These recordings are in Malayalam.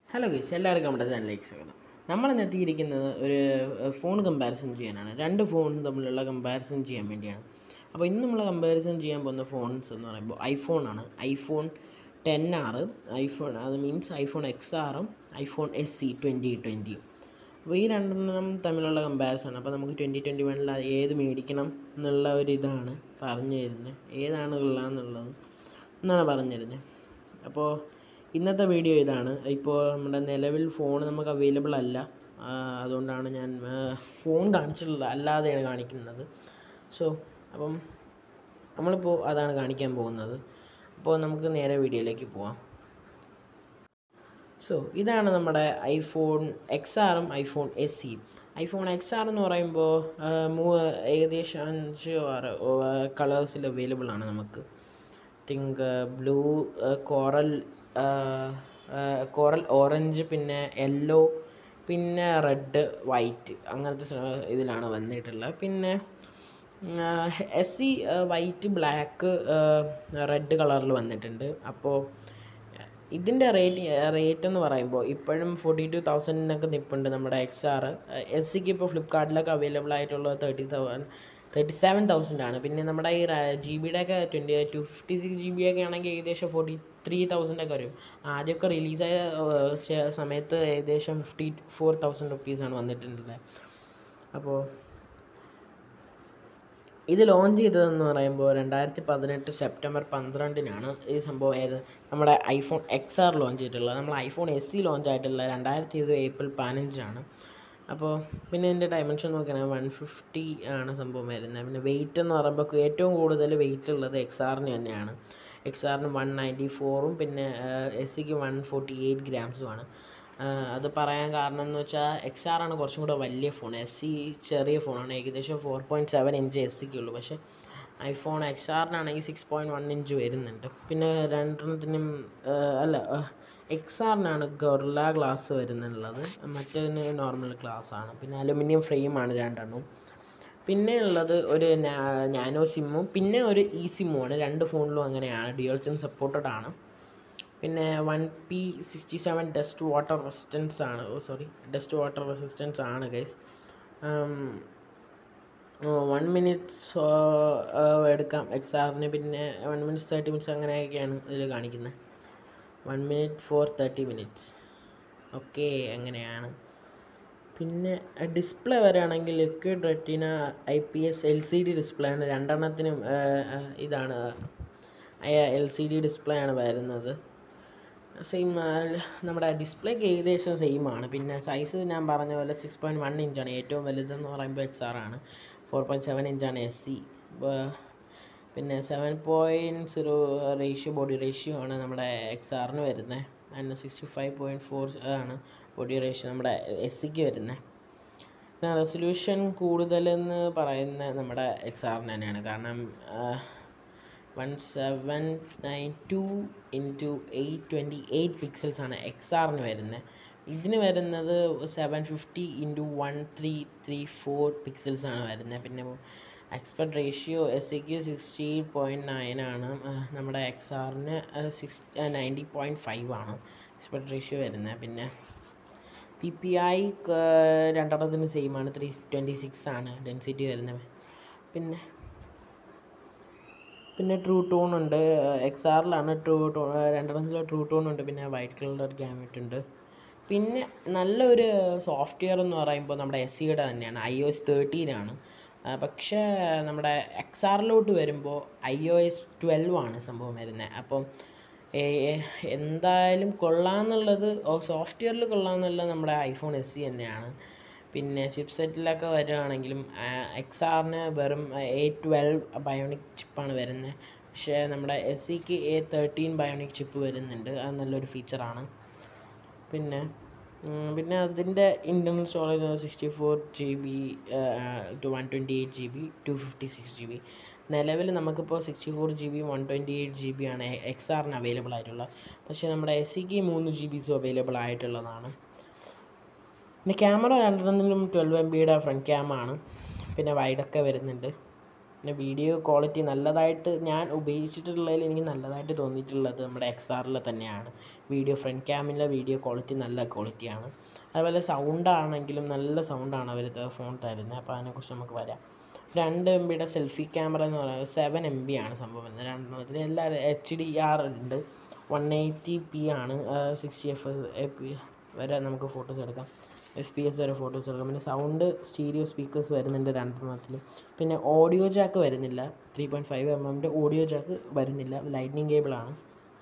ഹലോ ഗൈസ് എല്ലാവർക്കും നമ്മുടെ ചാനലിലേക്ക് സ്വാഗതം നമ്മൾ ഇന്ന് എത്തിയിരിക്കുന്നത് ഒരു ഫോൺ കമ്പാരിസൺ ചെയ്യാനാണ് രണ്ട് ഫോൺ തമ്മിലുള്ള കമ്പാരിസൺ ചെയ്യാൻ വേണ്ടിയാണ് അപ്പോൾ ഇന്ന് നമ്മൾ കമ്പാരിസൺ ചെയ്യാൻ പോകുന്ന ഫോൺസ് എന്ന് പറയുമ്പോൾ ഐഫോൺ ആണ് ഐഫോൺ ടെൻ ആറ് ഐഫോൺ അത് മീൻസ് ഐഫോൺ എക്സ് ആറും ഐഫോൺ എസ് സി ട്വൻറ്റി ട്വൻറ്റിയും അപ്പോൾ ഈ രണ്ടെണ്ണം തമ്മിലുള്ള കമ്പാരിസൺ അപ്പോൾ നമുക്ക് ട്വൻറ്റി ട്വൻറ്റി വണ്ണിൽ ഏത് മേടിക്കണം എന്നുള്ള ഒരു ഇതാണ് പറഞ്ഞു തരുന്നത് ഏതാണ് കൊള്ളാമെന്നുള്ളത് എന്നാണ് പറഞ്ഞു തരുന്നത് അപ്പോൾ ഇന്നത്തെ വീഡിയോ ഇതാണ് ഇപ്പോൾ നമ്മുടെ നിലവിൽ ഫോൺ നമുക്ക് അവൈലബിൾ അല്ല ആ, അതുകൊണ്ടാണ് ഞാൻ ഫോൺ കാണിച്ചിട്ടുള്ളത് അല്ലാതെയാണ് കാണിക്കുന്നത് സോ അപ്പം നമ്മളിപ്പോൾ അതാണ് കാണിക്കാൻ പോകുന്നത് അപ്പോൾ നമുക്ക് നേരെ വീഡിയോയിലേക്ക് പോവാം സോ ഇതാണ് നമ്മുടെ ഐഫോൺ എക്സ് ആറും ഐഫോൺ എസ് സിയും ഐഫോൺ എക്സ് ആർ എന്ന് പറയുമ്പോൾ ആ, മൂ ഏകദേശം അഞ്ച് ആറ് കളേഴ്സിൽ അവൈലബിൾ ആണ് നമുക്ക് തിങ്ക് ബ്ലൂ കോറൽ കോറൽ ഓറഞ്ച് പിന്നെ യെല്ലോ പിന്നെ റെഡ് വൈറ്റ് അങ്ങനത്തെ സ- ഇതിലാണ് വന്നിട്ടുള്ളത് പിന്നെ S E white black red കളറിൽ വന്നിട്ടുണ്ട് അപ്പോൾ ഇതിൻ്റെ റേറ്റ് റേറ്റ് എന്ന് പറയുമ്പോൾ ഇപ്പോഴും ഫോർട്ടി ടു തൗസൻഡിനൊക്കെ നിൽപ്പുണ്ട് നമ്മുടെ എക്സ് ആർ എസ് സിക്ക് ഇപ്പോൾ ഫ്ലിപ്കാർട്ടിലൊക്കെ അവൈലബിൾ ആയിട്ടുള്ളത് thirty thousand thirty seven thousand ആണ് പിന്നെ നമ്മുടെ ഈ ജി ബിയുടെ ഒക്കെ twenty two fifty six G B ഒക്കെ ആണെങ്കിൽ ഏകദേശം ഫോർട്ടി ത്രീ തൗസൻഡ് ഒക്കെ വരും ആദ്യമൊക്കെ റിലീസായ ചെ- സമയത്ത് ഏകദേശം ഫിഫ്റ്റി ഫോർ തൗസൻഡ് റുപ്പീസാണ് വന്നിട്ടുള്ളത് അപ്പോൾ ഇത് ലോഞ്ച് ചെയ്തതെന്ന് പറയുമ്പോൾ രണ്ടായിരത്തി പതിനെട്ട് സെപ്റ്റംബർ പന്ത്രണ്ടിനാണ് ഈ സംഭവം ഏത് നമ്മുടെ ഐഫോൺ എക്സ് ആർ ലോഞ്ച് ചെയ്തിട്ടുള്ളത് നമ്മൾ ഐഫോൺ എസ് സി ലോഞ്ച് ആയിട്ടുള്ള രണ്ടായിരത്തി ഇരുപത് ഏപ്രിൽ പതിനഞ്ചിനാണ് അപ്പോൾ പിന്നെ ഇതിൻ്റെ ഡയമെൻഷൻ നോക്കുകയാണെങ്കിൽ വൺ ഫിഫ്റ്റി ആണ് സംഭവം വരുന്നത് പിന്നെ വെയിറ്റ് എന്ന് പറയുമ്പോൾ ഏറ്റവും കൂടുതൽ വെയിറ്റ് ഉള്ളത് എക്സ് ആറിന് തന്നെയാണ് എക്സ് ആറിന് വൺ നയൻറ്റി ഫോറും പിന്നെ എസ് സിക്ക് വൺ ഫോർട്ടി എയ്റ്റ് ഗ്രാംസുമാണ് അത് പറയാൻ കാരണം എന്ന് വെച്ചാൽ എക്സ് ആർ ആണ് കുറച്ചും കൂടെ വലിയ ഫോൺ എസ് സി ചെറിയ ഫോണാണ് ഏകദേശം four point seven inch S സിക്ക് ഉള്ളൂ പക്ഷേ ഐഫോൺ എക്സ് ആറിനാണെങ്കിൽ സിക്സ് പോയിൻറ്റ് വൺ ഇഞ്ച് വരുന്നുണ്ട് പിന്നെ രണ്ടെണ്ണത്തിനും ആ, അല്ല എക്സ് ആറിനാണ് ഗൊറില്ല ഗ്ലാസ് വരുന്നുള്ളത് മറ്റേതിന് നോർമൽ ഗ്ലാസ് ആണ് പിന്നെ അലുമിനിയം ഫ്രെയിമാണ് രണ്ടെണ്ണവും പിന്നെ ഉള്ളത് ഒരു നാ- നാനോ സിമ്മും പിന്നെ ഒരു ഇ സിമ്മുമാണ് രണ്ട് ഫോണിലും അങ്ങനെയാണ് ഡ്യുവൽ സിം സപ്പോർട്ടഡ് ആണ് പിന്നെ one P sixty seven dust water resistance ആണ് oh sorry dust water resistance ആണ് ഗൈസ് വൺ മിനിറ്റ്സ് എടുക്കാം എക്സ് ആറിന് പിന്നെ വൺ മിനിറ്റ്സ് തേർട്ടി മിനിറ്റ്സ് അങ്ങനെയൊക്കെയാണ് ഇതിൽ കാണിക്കുന്നത് one minute four thirty minutes okay അങ്ങനെയാണ് പിന്നെ ഡിസ്പ്ലേ വരികയാണെങ്കിൽ liquid retina I P S L C D display ആണ് രണ്ടെണ്ണത്തിനും ആ, ആ, ഇതാണ് എൽ സി ഡി ഡിസ്പ്ലേ ആണ് വരുന്നത് സെയിം നമ്മുടെ ഡിസ്പ്ലേക്ക് ഏകദേശം സെയിം ആണ് പിന്നെ സൈസ് ഞാൻ പറഞ്ഞ പോലെ സിക്സ് പോയിൻറ്റ് വൺ ഇഞ്ചാണ് ഏറ്റവും വലുതെന്ന് പറയുമ്പോൾ എക്സ് ആർ ആണ് ഫോർ പോയിൻറ്റ് സെവൻ ഇഞ്ചാണ് എസ് സി പിന്നെ seven point zero ratio body ratio ആണ് നമ്മുടെ എക്സ് ആറിന് വരുന്നത് അതിന് സിക്സ്റ്റി ഫൈവ് പോയിൻറ്റ് ഫോർ ആണ് ബോഡി റേഷ്യോ നമ്മുടെ എസ് സിക്ക് വരുന്നത് പിന്നെ റെസൊല്യൂഷൻ കൂടുതലെന്ന് പറയുന്ന നമ്മുടെ എക്സ് ആറിന് തന്നെയാണ് കാരണം one seven nine two into eight twenty eight pixels ആണ് എക്സ് ആറിന് വരുന്നത് ഇതിന് വരുന്നത് seven fifty into one three three four pixels ആണ് വരുന്നത് പിന്നെ എക്സ്പെർട്ട് റേഷ്യോ എസ് സിക്ക് സിക്സ്റ്റി പോയിൻറ്റ് നയൻ ആണ് ആ, നമ്മുടെ എക്സ് ആറിന് സിക്സ് നയൻറ്റി പോയിൻറ്റ് ഫൈവ് ആണ് എക്സ്പെർട്ട് റേഷ്യോ വരുന്നത് പിന്നെ പി പി ഐ രണ്ടെണ്ണത്തിന് സെയിം ആണ് ത്രീ ട്വൻറ്റി സിക്സ് ആണ് ഡെൻസിറ്റി വരുന്നത് പിന്നെ പിന്നെ ട്രൂ ടോൺ ഉണ്ട് എക്സ് ആറിലാണ് ട്രൂ ടോൺ രണ്ടെണ്ണത്തിൽ ട്രൂ ടോൺ ഉണ്ട് പിന്നെ വൈറ്റ് കളർ ക്യാമറ്റ് ഉണ്ട് പിന്നെ നല്ലൊരു സോഫ്റ്റ്വെയർ എന്ന് പറയുമ്പോൾ നമ്മുടെ എസ് സിയുടെ തന്നെയാണ് ഐ ഒ എസ് തേർട്ടീനാണ് പക്ഷേ നമ്മുടെ എക്സ് ആറിലോട്ട് വരുമ്പോൾ ഐ ഒ എസ് ട്വൽവ് ആണ് സംഭവം വരുന്നത് അപ്പം ഏ- എന്തായാലും കൊള്ളാമെന്നുള്ളത് സോഫ്റ്റ്വെയറിൽ കൊള്ളാമെന്നുള്ളത് നമ്മുടെ ഐഫോൺ എസ് സി തന്നെയാണ് പിന്നെ ചിപ്പ് സെറ്റിലൊക്കെ വരികയാണെങ്കിലും എക്സ് ആറിന് വെറും എ ട്വൽവ് ബയോണിക് ചിപ്പാണ് വരുന്നത് പക്ഷേ നമ്മുടെ എസ് സിക്ക് എ തേർട്ടീൻ ബയോണിക് ചിപ്പ് വരുന്നുണ്ട് അത് നല്ലൊരു ഫീച്ചറാണ് പിന്നെ ഉം, പിന്നെ അതിൻ്റെ internal storage sixty four G B to one twenty eight G B to fifty six G B നിലവിൽ നമുക്കിപ്പോൾ sixty four G B one twenty eight G B ആണ് എക്സ് ആറിന് അവൈലബിൾ ആയിട്ടുള്ളത് പക്ഷേ നമ്മുടെ എസ് സിക്ക് മൂന്ന് ജി ബിസും അവൈലബിൾ ആയിട്ടുള്ളതാണ് പിന്നെ ക്യാമറ രണ്ടെണ്ണത്തിലും ട്വൽവ് എം ബിയുടെ ഫ്രണ്ട് ക്യാമാണ് പിന്നെ വൈഡൊക്കെ വരുന്നുണ്ട് പിന്നെ വീഡിയോ ക്വാളിറ്റി നല്ലതായിട്ട് ഞാൻ ഉപയോഗിച്ചിട്ടുള്ളതിൽ എനിക്ക് നല്ലതായിട്ട് തോന്നിയിട്ടുള്ളത് നമ്മുടെ എക്സ് ആറിൽ തന്നെയാണ് വീഡിയോ ഫ്രണ്ട് ക്യാമിലെ വീഡിയോ ക്വാളിറ്റി നല്ല ക്വാളിറ്റിയാണ് അതുപോലെ സൗണ്ട് ആണെങ്കിലും നല്ല സൗണ്ടാണ് അവർ ഫോൺ തരുന്നത് അപ്പോൾ അതിനെക്കുറിച്ച് നമുക്ക് വരാം രണ്ട് എം ബിയുടെ സെൽഫി ക്യാമറ എന്ന് പറയുന്നത് സെവൻ എം ബി ആണ് സംഭവം വരുന്നത് രണ്ടെണ്ണത്തിൽ എല്ലാ എച്ച് ഡി ആർ ഉണ്ട് വൺ എയ്റ്റി പി ആണ് സിക്സ്റ്റി എഫ് പി വരെ നമുക്ക് ഫോട്ടോസ് എടുക്കാം എഫ് പി എസ് വരെ ഫോട്ടോസ് എടുക്കാം പിന്നെ സൗണ്ട് സ്റ്റീരിയോ സ്പീക്കേഴ്സ് വരുന്നുണ്ട് രണ്ടെണ്ണത്തിലും പിന്നെ ഓഡിയോ ജാക്ക് വരുന്നില്ല ത്രീ പോയിൻറ്റ് ഫൈവ് എം എമ്മിൻ്റെ ഓഡിയോ ജാക്ക് വരുന്നില്ല ലൈറ്റ്നിങ് കേബിളാണ്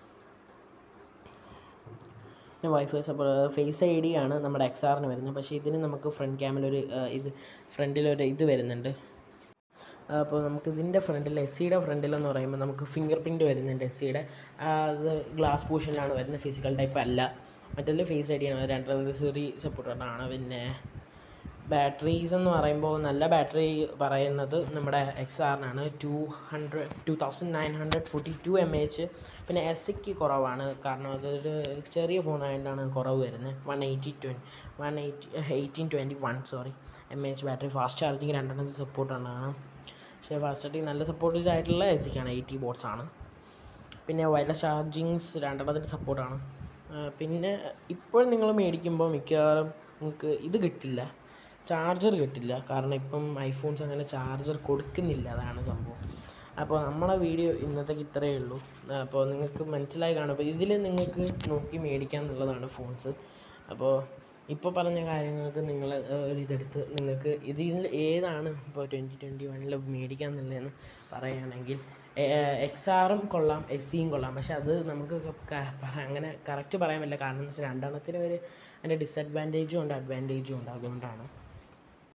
പിന്നെ wifi support face I D ആണ് നമ്മുടെ എക്സ് ആറിന് വരുന്നത് പക്ഷേ ഇതിന് നമുക്ക് ഫ്രണ്ട് ക്യാമിലൊരു ഇത് ഫ്രണ്ടിലൊരു ഇത് വരുന്നുണ്ട് അപ്പോൾ നമുക്ക് ഇതിൻ്റെ ഫ്രണ്ടിൽ എസ് സിയുടെ ഫ്രണ്ടിലെന്ന് പറയുമ്പോൾ നമുക്ക് ഫിംഗർ പ്രിൻറ്റ് വരുന്നുണ്ട് എസ് സിയുടെ അത് ഗ്ലാസ് പോർഷനിലാണ് വരുന്നത് ഫിസിക്കൽ ടൈപ്പ് അല്ല മറ്റേ ഫേസ് ഐ ഡി ആണ് രണ്ടര സെറി സപ്പോർട്ടഡാണ് പിന്നെ ബാറ്ററീസ് എന്ന് പറയുമ്പോൾ നല്ല ബാറ്ററി പറയുന്നത് നമ്മുടെ എക്സ് ആറിനാണ് two hundred two thousand nine hundred forty two M H പിന്നെ എസ് സിക്ക് കുറവാണ് കാരണം അതൊരു ചെറിയ ഫോണായതുകൊണ്ടാണ് കുറവ് വരുന്നത് വൺ എയ്റ്റി ട്വൻ one eighty eighteen twenty one sorry M H battery fast charging രണ്ടെണ്ണത്തിൽ സപ്പോർട്ടാണ് പക്ഷേ ഫാസ്റ്റ് ചാർജിങ് നല്ല സപ്പോർട്ടീവ് ആയിട്ടുള്ള എസ് സിക്കാണ് എയ്റ്റി ബോട്ട്സ് ആണ് പിന്നെ വയർലെസ് ചാർജിങ്സ് രണ്ടെണ്ണത്തിന് സപ്പോർട്ടാണ് പിന്നെ ഇപ്പോൾ നിങ്ങൾ മേടിക്കുമ്പോൾ മിക്കവാറും നിങ്ങൾക്ക് ഇത് കിട്ടില്ല ചാർജർ കിട്ടില്ല കാരണം ഇപ്പം ഐഫോൺസ് അങ്ങനെ ചാർജർ കൊടുക്കുന്നില്ല അതാണ് സംഭവം അപ്പോൾ നമ്മളെ വീഡിയോ ഇന്നത്തേക്ക് ഇത്രയേ ഉള്ളൂ അപ്പോൾ നിങ്ങൾക്ക് മനസ്സിലായി കാണും അപ്പോൾ ഇതിൽ നിങ്ങൾക്ക് നോക്കി മേടിക്കാം എന്നുള്ളതാണ് ഫോൺസ് അപ്പോൾ ഇപ്പോൾ പറഞ്ഞ കാര്യങ്ങൾക്ക് നിങ്ങൾ ഒരു ഇതെടുത്ത് നിങ്ങൾക്ക് ഇതിൽ ഏതാണ് ഇപ്പോൾ ട്വൻറ്റി ട്വൻറ്റി വണ്ണിൽ മേടിക്കാം എന്നുള്ളതെന്ന് പറയുകയാണെങ്കിൽ എക്സ് ആറും കൊള്ളാം എസ് സിയും കൊള്ളാം പക്ഷെ അത് നമുക്ക് ക- പറ- അങ്ങനെ കറക്റ്റ് പറയാൻ പറ്റില്ല കാരണം എന്ന് വെച്ചാൽ രണ്ടെണ്ണത്തിന് ഒരു അതിൻ്റെ ഡിസഡ്വാൻറ്റേജും ഉണ്ട് അഡ്വാൻറ്റേജും ഉണ്ട് അതുകൊണ്ടാണ്